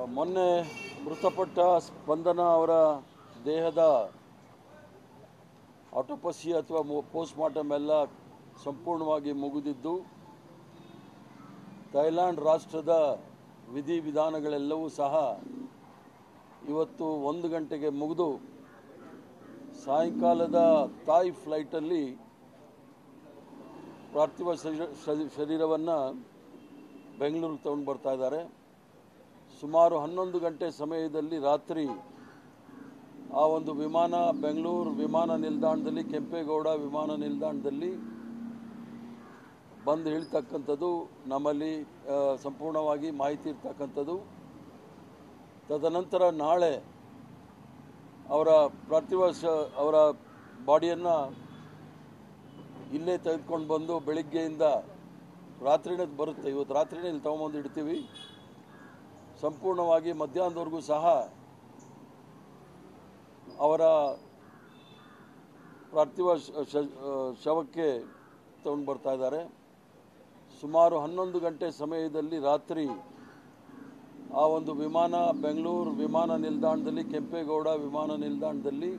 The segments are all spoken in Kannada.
ಮೊನ್ನೆ ಮೃತಪಟ್ಟ ಸ್ಪಂದನ ಅವರ ದೇಹದ ಆಟೋಪಸಿ ಅಥವಾ ಪೋಸ್ಟ್ಮಾರ್ಟಮ್ ಎಲ್ಲ ಸಂಪೂರ್ಣವಾಗಿ ಮುಗಿದಿದ್ದು ಥೈಲ್ಯಾಂಡ್ ರಾಷ್ಟ್ರದ ವಿಧಿವಿಧಾನಗಳೆಲ್ಲವೂ ಸಹ ಇವತ್ತು ಒಂದು ಗಂಟೆಗೆ ಮುಗಿದು ಸಾಯಂಕಾಲದ ತಾಯ್ ಫ್ಲೈಟಲ್ಲಿ ಪಾರ್ಥಿವ ಶರೀರವನ್ನು ಬೆಂಗಳೂರಿಗೆ ತಗೊಂಡು ಬರ್ತಾ ಇದ್ದಾರೆ ಸುಮಾರು ಹನ್ನೊಂದು ಗಂಟೆ ಸಮಯದಲ್ಲಿ ರಾತ್ರಿ ಆ ಒಂದು ವಿಮಾನ ಬೆಂಗಳೂರು ವಿಮಾನ ನಿಲ್ದಾಣದಲ್ಲಿ ಕೆಂಪೇಗೌಡ ವಿಮಾನ ನಿಲ್ದಾಣದಲ್ಲಿ ಬಂದು ಇಳ್ತಕ್ಕಂಥದ್ದು ನಮ್ಮಲ್ಲಿ ಆ, ಸಂಪೂರ್ಣವಾಗಿ ಮಾಹಿತಿ ಇರ್ತಕ್ಕಂಥದ್ದು ತದನಂತರ ನಾಳೆ ಅವರ ಪಾರ್ಥಿವ ಶ ಅವರ ಬಾಡಿಯನ್ನು ಇಲ್ಲೇ ತೆಗೆದುಕೊಂಡು ಬಂದು ಬೆಳಿಗ್ಗೆಯಿಂದ ರಾತ್ರಿನೇ ಬರುತ್ತೆ ಇವತ್ತು ರಾತ್ರಿನೇ ಇಲ್ಲಿ ತೊಗೊಂಬಂದು ಇಡ್ತೀವಿ ಸಂಪೂರ್ಣವಾಗಿ ಮಧ್ಯಾಹ್ನದವರೆಗೂ ಸಹ ಅವರ ಪಾರ್ಥಿವ ಶ- ಶ- ಶವಕ್ಕೆ ತಗೊಂಡು ಬರ್ತಾ ಇದ್ದಾರೆ ಸುಮಾರು ಹನ್ನೊಂದು ಗಂಟೆ ಸಮಯದಲ್ಲಿ ರಾತ್ರಿ ಆ ಒಂದು ವಿಮಾನ ಬೆಂಗಳೂರು ವಿಮಾನ ನಿಲ್ದಾಣದಲ್ಲಿ ಕೆಂಪೇಗೌಡ ವಿಮಾನ ನಿಲ್ದಾಣದಲ್ಲಿ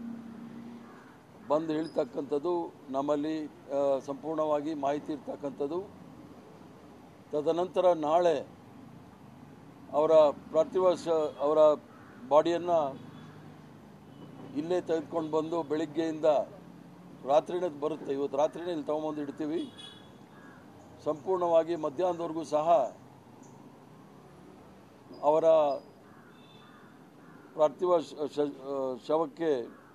ಬಂದು ಇಳ್ತಕ್ಕಂಥದ್ದು ನಮ್ಮಲ್ಲಿ ಆ, ಸಂಪೂರ್ಣವಾಗಿ ಮಾಹಿತಿ ಇರ್ತಕ್ಕಂಥದ್ದು ತದನಂತರ ನಾಳೆ ಅವರ ಪಾರ್ಥಿವ ಶ ಅವರ ಬಾಡಿಯನ್ನು ಇಲ್ಲೇ ತೆಗೆದುಕೊಂಡು ಬಂದು ಬೆಳಿಗ್ಗೆಯಿಂದ ರಾತ್ರಿನೇ ಬರುತ್ತೆ ಇವತ್ತು ರಾತ್ರಿನೇ ಇಲ್ಲಿ ತೊಗೊಂಬಂದು ಇಡ್ತೀವಿ ಸಂಪೂರ್ಣವಾಗಿ ಮಧ್ಯಾಹ್ನದವರೆಗೂ ಸಹ ಅವರ ಪಾರ್ಥಿವ ಶ- ಶ- ಶವಕ್ಕೆ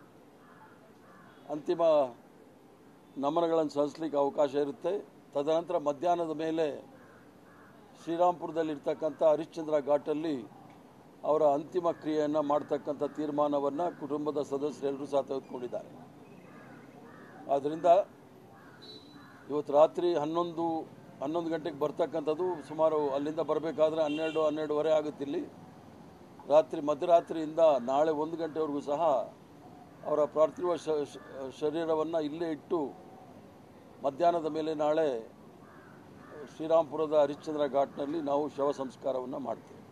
ಅಂತಿಮ ನಮನಗಳನ್ನು ಸಲ್ಲಿಸಲಿಕ್ಕೆ ಅವಕಾಶ ಇರುತ್ತೆ ತದನಂತರ ಮಧ್ಯಾಹ್ನದ ಮೇಲೆ ಶ್ರೀರಾಮ್ಪುರದಲ್ಲಿರ್ತಕ್ಕಂಥ ಹರಿಶ್ಚಂದ್ರ ಘಾಟಲ್ಲಿ ಅವರ ಅಂತಿಮ ಕ್ರಿಯೆಯನ್ನು ಮಾಡ್ತಕ್ಕಂಥ ತೀರ್ಮಾನವನ್ನು ಕುಟುಂಬದ ಸದಸ್ಯರೆಲ್ಲರೂ ಸಹ ತೆಗೆದುಕೊಂಡಿದ್ದಾರೆ ಆದ್ದರಿಂದ ಇವತ್ತು ರಾತ್ರಿ ಹನ್ನೊಂದು ಹನ್ನೊಂದು ಗಂಟೆಗೆ ಬರ್ತಕ್ಕಂಥದ್ದು ಸುಮಾರು ಅಲ್ಲಿಂದ ಬರಬೇಕಾದ್ರೆ ಹನ್ನೆರಡು ಹನ್ನೆರಡುವರೆ ಆಗುತ್ತೆ ಇಲ್ಲಿ ರಾತ್ರಿ ಮಧ್ಯರಾತ್ರಿಯಿಂದ ನಾಳೆ ಒಂದು ಗಂಟೆವರೆಗೂ ಸಹ ಅವರ ಪಾರ್ಥಿವ ಶ- ಶ- ಶರೀರವನ್ನು ಇಲ್ಲೇ ಇಟ್ಟು ಮಧ್ಯಾಹ್ನದ ಮೇಲೆ ನಾಳೆ ಶ್ರೀರಾಮ್ಪುರದ ಹರಿಶ್ಚಂದ್ರ ಘಾಟ್ನಲ್ಲಿ ನಾವು ಶವ ಸಂಸ್ಕಾರವನ್ನು ಮಾಡ್ತೇವೆ